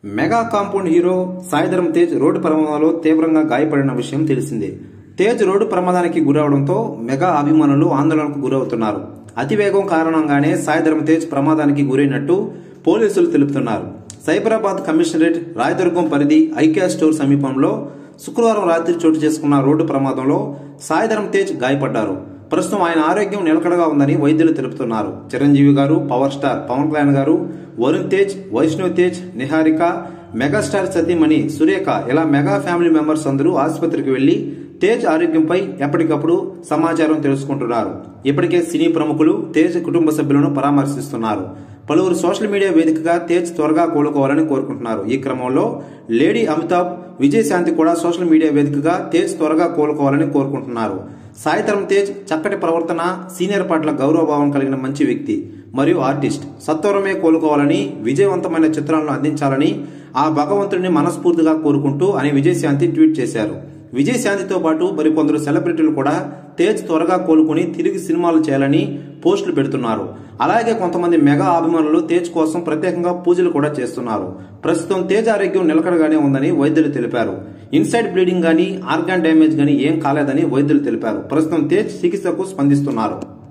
mega compound hero Sai Dharam Tej road ప్రమాదంలో తీవ్రంగా గాయపడిన విషయం తెలిసిందే తేజ్ రోడ్డు ప్రమాదానికి గురవడంతో మెగా అభిమానులు ఆందోళనకు గురవుతున్నారు అతివేగం కారణంగానే సాయిధరం తేజ్ ప్రమాదానికి గురైనట్టు పోలీసులు తెలుపుతున్నారు సైబరాబాద్ కమిషనరేట్ రాయదుర్గం పరిధి ఐకియా స్టోర్ సమీపంలో శుక్రవారం రాత్రి చోటు చేసుకున్న రోడ్డు ప్రమాదంలో సాయిధరం తేజ్ గాయపడ్డారు ప్రస్తుతం ఆయన ఆరోగ్యం నిలకడగా ఉందని వైద్యులు తెలుపుతున్నారు చిరంజీవి గారు power star Pawan Kalyan garu Varun Tej Vaishnav Tej Niharika megastar సతీమణి సురేఖ ఇలా మెగా ఫ్యామిలీ మెంబర్స్ అందరూ ఆసుపత్రికి వెళ్లి తేజ్ ఆరోగ్యంపై ఎప్పటికప్పుడు సమాచారం తెలుసుకుంటున్నారు ఇప్పటికే సినీ ప్రముఖులు తేజ్ కుటుంబ సభ్యులను పరామర్శిస్తున్నారు పలువురు సోషల్ మీడియా వేదికగా తేజ్ త్వరగా కోలుకోవాలని కోరుకుంటున్నారు ఈ క్రమంలో లేడీ అమితాబ్ విజయశాంతి కూడా సోషల్ మీడియా వేదికగా తేజ్ త్వరగా కోలుకోవాలని కోరుకుంటున్నారు సాయితరం తేజ్ చక్కటి ప్రవర్తన సీనియర్ పట్ల గౌరవభావం కలిగిన మంచి వ్యక్తి మరియు ఆర్టిస్ట్ సత్వరమే కోలుకోవాలని విజయవంతమైన చిత్రాలను అందించాలని ఆ భగవంతుడిని మనస్ఫూర్తిగా కోరుకుంటూ అని విజయశాంతి ట్వీట్ చేశారు విజయశాంతితో పాటు మరికొందరు సెలబ్రిటీలు కూడా తేజ్ త్వరగా కోలుకుని తిరిగి సినిమాలు చేయాలని పోస్టులు పెడుతున్నారు అలాగే కొంతమంది మెగా అభిమానులు తేజ్ కోసం ప్రత్యేకంగా పూజలు కూడా చేస్తున్నారు ప్రస్తుతం తేజ్ ఆరోగ్యం నిలకడగానే ఉందని వైద్యులు తెలిపారు ఇన్సైడ్ బ్లీడింగ్ గానీ ఆర్గాన్ డ్యామేజ్ గానీ ఏం కాలేదని వైద్యులు తెలిపారు ప్రస్తుతం తేజ్ చికిత్సకు స్పందిస్తున్నారు